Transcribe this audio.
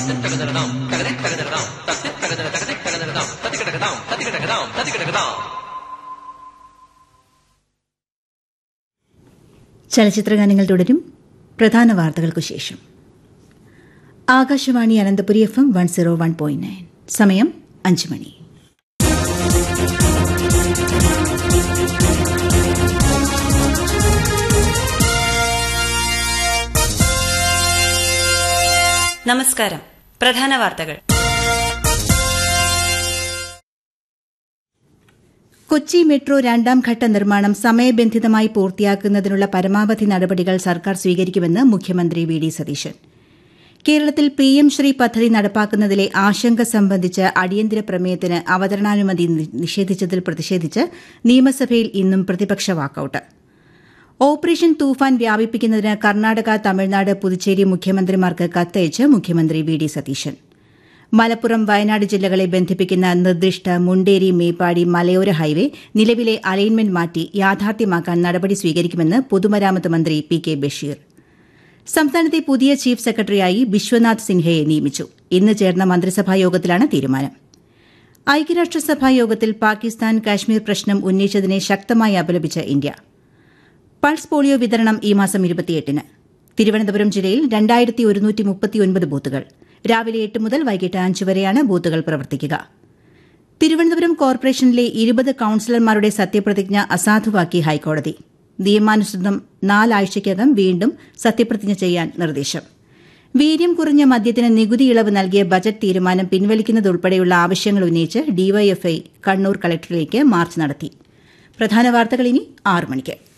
തത്തിത്തകതരതാം തകതി തകതരതാം തത്തി തകതര തകതി തകതരതാം തത്തിക്കടകതാം തത്തിക്കടകതാം തത്തിക്കടകതാം ചലച്ചിത്രഗാനങ്ങൾ തുടരും പ്രധാന വാർത്തകൾക്കു ശേഷം Akashvani Ananthapuri F M one zero one point nine സമയം അഞ്ച് മണി നമസ്കാരം പ്രധാന വാർത്തകൾ കൊച്ചി മെട്രോ രണ്ടാം ഘട്ട നിർമ്മാണം സമയബന്ധിതമായി പൂർത്തിയാക്കുന്നതിനുള്ള പരമാവധി നടപടികൾ സർക്കാർ സ്വീകരിക്കുമെന്ന് മുഖ്യമന്ത്രി വി ഡി സതീശൻ കേരളത്തിൽ പി എം ശ്രീ പദ്ധതി നടപ്പാക്കുന്നതിലെ ആശങ്ക സംബന്ധിച്ച് അടിയന്തര പ്രമേയത്തിന് അവതരണാനുമതി നിഷേധിച്ചതിൽ പ്രതിഷേധിച്ച് നിയമസഭയിൽ ഇന്നും പ്രതിപക്ഷ വാക്കൌട്ട് ഓപ്പറേഷൻ തൂഫാൻ വ്യാപിപ്പിക്കുന്നതിന് കർണാടക തമിഴ്നാട് പുതുച്ചേരി മുഖ്യമന്ത്രിമാർക്ക് കത്തയച്ച് മുഖ്യമന്ത്രി വി ഡി സതീശൻ മലപ്പുറം വയനാട് ജില്ലകളെ ബന്ധിപ്പിക്കുന്ന നിർദ്ദിഷ്ട മുണ്ടേരി മേപ്പാടി മലയോര ഹൈവേ നിലവിലെ അലൈൻമെന്റ് മാറ്റി യാഥാർത്ഥ്യമാക്കാൻ നടപടി സ്വീകരിക്കുമെന്ന് പൊതുമരാമത്ത് മന്ത്രി പി കെ ബഷീർ സംസ്ഥാനത്തെ പുതിയ ചീഫ് സെക്രട്ടറിയായി ബിശ്വനാഥ് സിൻഹയെ നിയമിച്ചു ഇന്ന് ചേർന്ന മന്ത്രിസഭാ യോഗത്തിലാണ് തീരുമാനം ഐക്യരാഷ്ട്രസഭാ യോഗത്തിൽ പാകിസ്ഥാൻ കാശ്മീർ പ്രശ്നം ഉന്നയിച്ചതിനെ ശക്തമായി അപലപിച്ച ഇന്ത്യ പൾസ് പോളിയോ വിതരണം ഈ മാസം ഇരുപത്തിയെട്ടിന് തിരുവനന്തപുരം ജില്ലയിൽ രണ്ടായിരത്തി ഒരുന്നൂറ്റി മുപ്പത്തിയൊൻപത് ബൂത്തുകൾ രാവിലെ എട്ട് മുതൽ വൈകിട്ട് അഞ്ച് വരെയാണ് ബൂത്തുകൾ പ്രവർത്തിക്കുക തിരുവനന്തപുരം കോർപ്പറേഷനിലെ ഇരുപത് കൌൺസിലർമാരുടെ സത്യപ്രതിജ്ഞ അസാധുവാക്കി ഹൈക്കോടതി നിയമാനുസൃതം നാലാഴ്ചയ്ക്കകം വീണ്ടും സത്യപ്രതിജ്ഞ ചെയ്യാൻ നിർദ്ദേശം വീര്യം കുറഞ്ഞ മദ്യത്തിന് നികുതി ഇളവ് നൽകിയ ബജറ്റ് തീരുമാനം പിൻവലിക്കുന്നതുൾപ്പെടെയുള്ള ആവശ്യങ്ങൾ ഉന്നയിച്ച് ഡിവൈഎഫ്ഐ കണ്ണൂർ കളക്ടറിലേക്ക് മാർച്ച് നടത്തി പ്രധാന വാർത്തകൾ ഇനി ആറ് മണിക്ക്